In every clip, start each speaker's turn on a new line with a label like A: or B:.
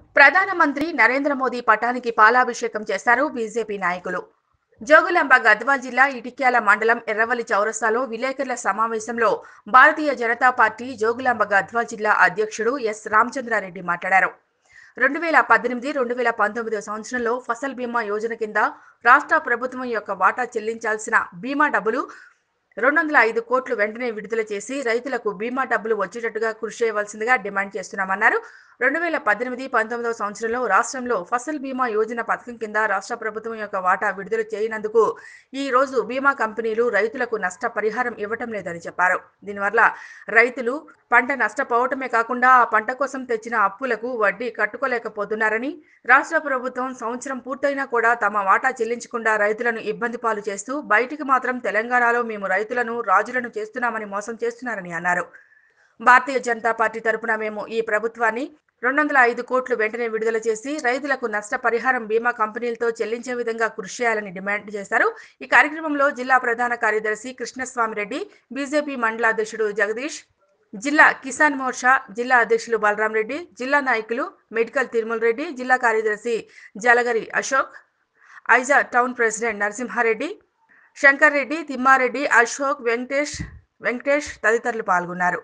A: ప్రధానమంత్రి నరేంద్ర మోదీ పటానికి పాలాభిషేకం చేశారు బీజేపీ నాయకులు జోగులాంబ గద్వాల్ జిల్లా ఇటిక్యాల మండలం ఎర్రవల్లి చౌరస్తాలో విలేకరుల సమావేశంలో భారతీయ జనతా పార్టీ జోగులాంబ గద్వాల్ జిల్లా అధ్యక్షుడు ఎస్ రామచంద్రారెడ్డి మాట్లాడారు రెండు వేల పద్దెనిమిది రెండు వేల పంతొమ్మిది సంవత్సరంలో ఫసల్ బీమా యోజన కింద రాష్ట్ర ప్రభుత్వం యొక్క వాటా చెల్లించాల్సిన బీమా డబ్బులు రెండు వందల ఐదు కోట్లు వెంటనే విడుదల చేసి రైతులకు బీమా డబ్బులు వచ్చేటట్టుగా కృషి చేయవలసిందిగా డిమాండ్ చేస్తున్నామన్నారు రెండు వేల పద్దెనిమిది పంతొమ్మిదవ సంవత్సరంలో రాష్ట్రంలో ఫసల్ బీమా యోజన పథకం కింద రాష్ట్ర ప్రభుత్వం యొక్క వాటా విడుదల చేయనందుకు ఈ రోజు బీమా కంపెనీలు రైతులకు నష్ట పరిహారం ఇవ్వటం లేదని చెప్పారు దీనివల్ల రైతులు పంట నష్టపోవటమే కాకుండా ఆ పంట కోసం తెచ్చిన అప్పులకు వడ్డీ కట్టుకోలేకపోతున్నారని రాష్ట్ర ప్రభుత్వం సంవత్సరం పూర్తయినా కూడా తమ వాటా చెల్లించకుండా రైతులను ఇబ్బంది పాలు చేస్తూ బయటికి మాత్రం తెలంగాణలో మేము రైతులను రాజులను చేస్తున్నామని మోసం చేస్తున్నారని అన్నారు భారతీయ జనతా పార్టీ తరపున మేము ఈ ప్రభుత్వాన్ని రెండు వందల ఐదు కోట్లు వెంటనే విడుదల చేసి రైతులకు నష్టపరిహారం బీమా కంపెనీలతో చెల్లించే విధంగా కృషి చేయాలని డిమాండ్ చేశారు ఈ కార్యక్రమంలో జిల్లా ప్రధాన కార్యదర్శి కృష్ణస్వామిరెడ్డి బీజేపీ మండల అధ్యక్షుడు జగదీష్ జిల్లా కిసాన్ మోర్చా జిల్లా అధ్యక్షులు బలరాం రెడ్డి జిల్లా నాయకులు మెడికల్ తిరుమల రెడ్డి జిల్లా కార్యదర్శి జలగరి అశోక్ ఐజా టౌన్ ప్రెసిడెంట్ నరసింహారెడ్డి శంకర్ రెడ్డి తిమ్మారెడ్డి అశోక్ వెంకటేష్ వెంకటేష్ తదితరులు పాల్గొన్నారు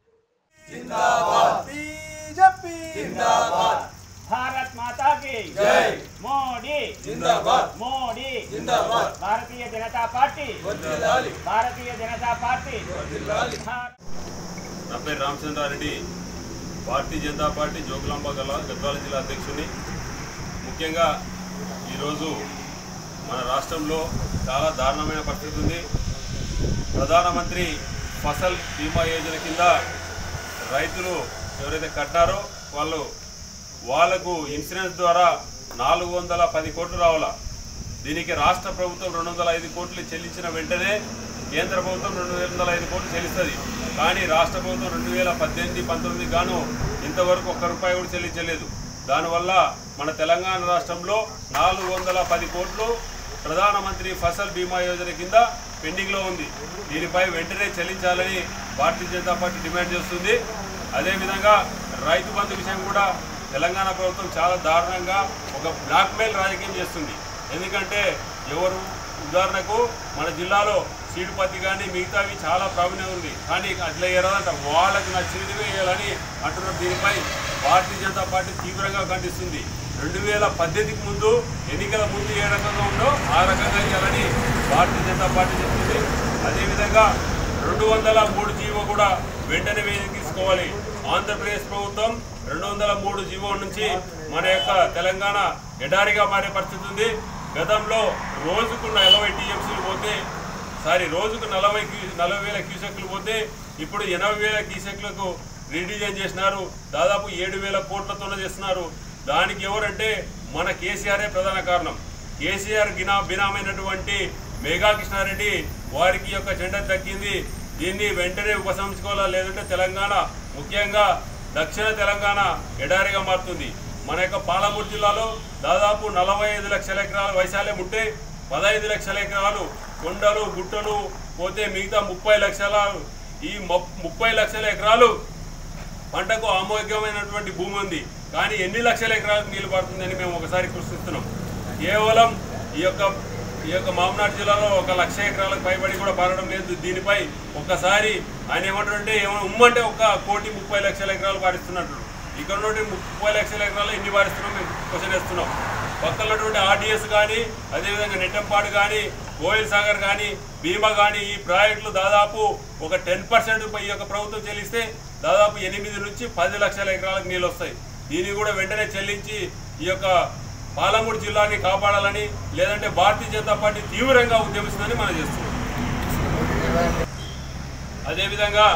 B: बीजेपी
C: जिंदाबाद
D: भारत माता की
C: जय
D: మోడీ
C: जिंदाबाद
D: మోడీ
C: जिंदाबाद
D: భారతీయ జనతా పార్టీ
C: వర్ధిల్లాలి
D: భారతీయ జనతా పార్టీ
C: వర్ధిల్లాలి
D: భారత్
E: నా పేరు రామచంద్రారెడ్డి భారతీయ జనతా పార్టీ జోగులాంబ గల గద్వాల జిల్లా అధ్యక్షుడిని ముఖ్యంగా ఈరోజు మన రాష్ట్రంలో చాలా దారుణమైన పరిస్థితి ఉంది ప్రధానమంత్రి ఫసల్ బీమా యోజన కింద రైతులు ఎవరైతే కట్టారో వాళ్ళు వాళ్ళకు ఇన్సూరెన్స్ ద్వారా నాలుగు వందల పది కోట్లు రావాలా దీనికి రాష్ట్ర ప్రభుత్వం రెండు వందల ఐదు కోట్లు చెల్లించిన వెంటనే కేంద్ర ప్రభుత్వం రెండు వందల ఐదు కోట్లు చెల్లిస్తుంది కానీ రాష్ట్ర ప్రభుత్వం రెండు వేల పద్దెనిమిది పంతొమ్మిది గాను ఇంతవరకు ఒక్క రూపాయి కూడా చెల్లించలేదు దానివల్ల మన తెలంగాణ రాష్ట్రంలో నాలుగు వందల పది కోట్లు ప్రధానమంత్రి ఫసల్ బీమా యోజన కింద పెండింగ్లో ఉంది దీనిపై వెంటనే చెల్లించాలని భారతీయ జనతా పార్టీ డిమాండ్ చేస్తుంది అదేవిధంగా రైతు బంధు విషయం కూడా తెలంగాణ ప్రభుత్వం చాలా దారుణంగా ఒక బ్లాక్మెయిల్ రాజకీయం చేస్తుంది ఎందుకంటే ఎవరు ఉదాహరణకు మన జిల్లాలో సీడు పత్తి కానీ మిగతావి చాలా ప్రావీణ్యం ఉంది కానీ అట్లా వేయరాదంట వాళ్ళకి నచ్చినవి వేయాలని అంటున్నారు దీనిపై భారతీయ జనతా పార్టీ తీవ్రంగా ఖండిస్తుంది రెండు వేల పద్దెనిమిదికి ముందు ఎన్నికల ముందు ఏ రకంగా ఉందో ఆ రకంగా చేయాలని భారతీయ జనతా పార్టీ చెప్తుంది అదేవిధంగా రెండు వందల మూడు జీవో కూడా వెంటనే వెనక్కి తీసుకోవాలి ఆంధ్రప్రదేశ్ ప్రభుత్వం రెండు వందల మూడు జీవో నుంచి మన యొక్క తెలంగాణ ఎడారిగా మారే పరిస్థితి ఉంది గతంలో రోజుకు నలభై టీఎంసీలు పోతే సారీ రోజుకు నలభై క్యూ నలభై వేల క్యూసెక్లు పోతే ఇప్పుడు ఎనభై వేల క్యూసెక్లకు రీడిజైన్ చేసినారు దాదాపు ఏడు వేల కోట్లతోనే చేస్తున్నారు దానికి ఎవరంటే మన కేసీఆరే ప్రధాన కారణం కేసీఆర్ గినా బినామైనటువంటి మేఘా కృష్ణారెడ్డి వారికి యొక్క జెండా దక్కింది దీన్ని వెంటనే ఉపసంహరించుకోవాలా లేదంటే తెలంగాణ ముఖ్యంగా దక్షిణ తెలంగాణ ఎడారిగా మారుతుంది మన యొక్క పాలమూరు జిల్లాలో దాదాపు నలభై ఐదు లక్షల ఎకరాల వైశాల్యం ఉంటే పదహైదు లక్షల ఎకరాలు కొండలు గుట్టలు పోతే మిగతా ముప్పై లక్షల ఈ మొ- ముప్పై లక్షల ఎకరాలు పంటకు ఆమోగ్యమైనటువంటి భూమి ఉంది కానీ ఎన్ని లక్షల ఎకరాలకు నీళ్లు పడుతుందని మేము ఒకసారి ప్రశ్నిస్తున్నాం కేవలం ఈ యొక్క ఈ యొక్క మామనాడు జిల్లాలో ఒక లక్ష ఎకరాలకు పైబడి కూడా పారడం లేదు దీనిపై ఒక్కసారి ఆయన ఏమంటారంటే ఏమన్నా ఉమ్మంటే ఒక కోటి ముప్పై లక్షల ఎకరాలు పారిస్తున్నట్టు ఇక్కడ నుండి ముప్పై లక్షల ఎకరాలు ఎన్ని పారిస్తున్నాం మేము క్వశ్చన్ వేస్తున్నాం పక్కనటువంటి ఆర్డీఎస్ కానీ అదేవిధంగా నెట్టంపాడు కానీ గోయల్ సాగర్ కానీ భీమా కానీ ఈ ప్రాజెక్టులు దాదాపు ఒక టెన్ పర్సెంట్ ఈ యొక్క ప్రభుత్వం చెల్లిస్తే దాదాపు ఎనిమిది నుంచి పది లక్షల ఎకరాలకు నీళ్ళు వస్తాయి దీన్ని కూడా వెంటనే చెల్లించి ఈ యొక్క పాలమూరు జిల్లాని కాపాడాలని లేదంటే భారతీయ జనతా పార్టీ తీవ్రంగా ఉద్యమిస్తుందని మనం చేస్తున్నాం అదేవిధంగా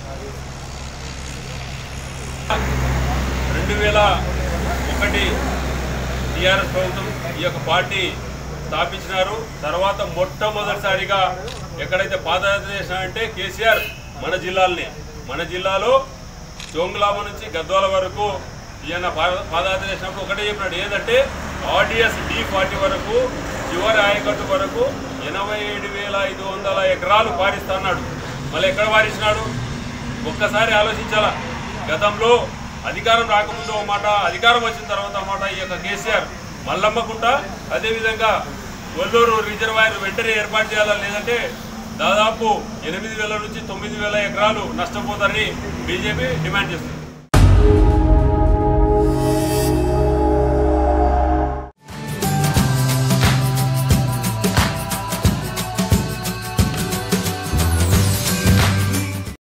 E: రెండు వేల ఒకటి టీఆర్ఎస్ ప్రభుత్వం ఈ యొక్క పార్టీ స్థాపించినారు తర్వాత మొట్టమొదటిసారిగా ఎక్కడైతే పాదయాత్ర చేసినారంటే కేసీఆర్ మన జిల్లాల్ని మన జిల్లాలో జోంగులామ నుంచి గద్వాల వరకు ఈయన పాద- పాదయాత్ర చేసినప్పుడు ఒకటే చెప్పినాడు ఏంటంటే ఆర్డిఎస్ డి ఫార్టీ వరకు చివరి ఆయకట్టు వరకు ఎనభై ఏడు వేల ఐదు వందల ఎకరాలు పారిస్తా అన్నాడు మళ్ళీ ఎక్కడ పారిస్తున్నాడు ఒక్కసారి ఆలోచించాలా గతంలో అధికారం రాకముందు ఒక మాట అధికారం వచ్చిన తర్వాత ఒక మాట ఈ యొక్క కేసీఆర్ మల్లమ్మకుంట అదేవిధంగా కొల్లూరు రిజర్వాయర్ వెంటనే ఏర్పాటు చేయాలా లేదంటే దాదాపు ఎనిమిది వేల నుంచి తొమ్మిది వేల ఎకరాలు నష్టపోతారని బీజేపీ డిమాండ్ చేస్తుంది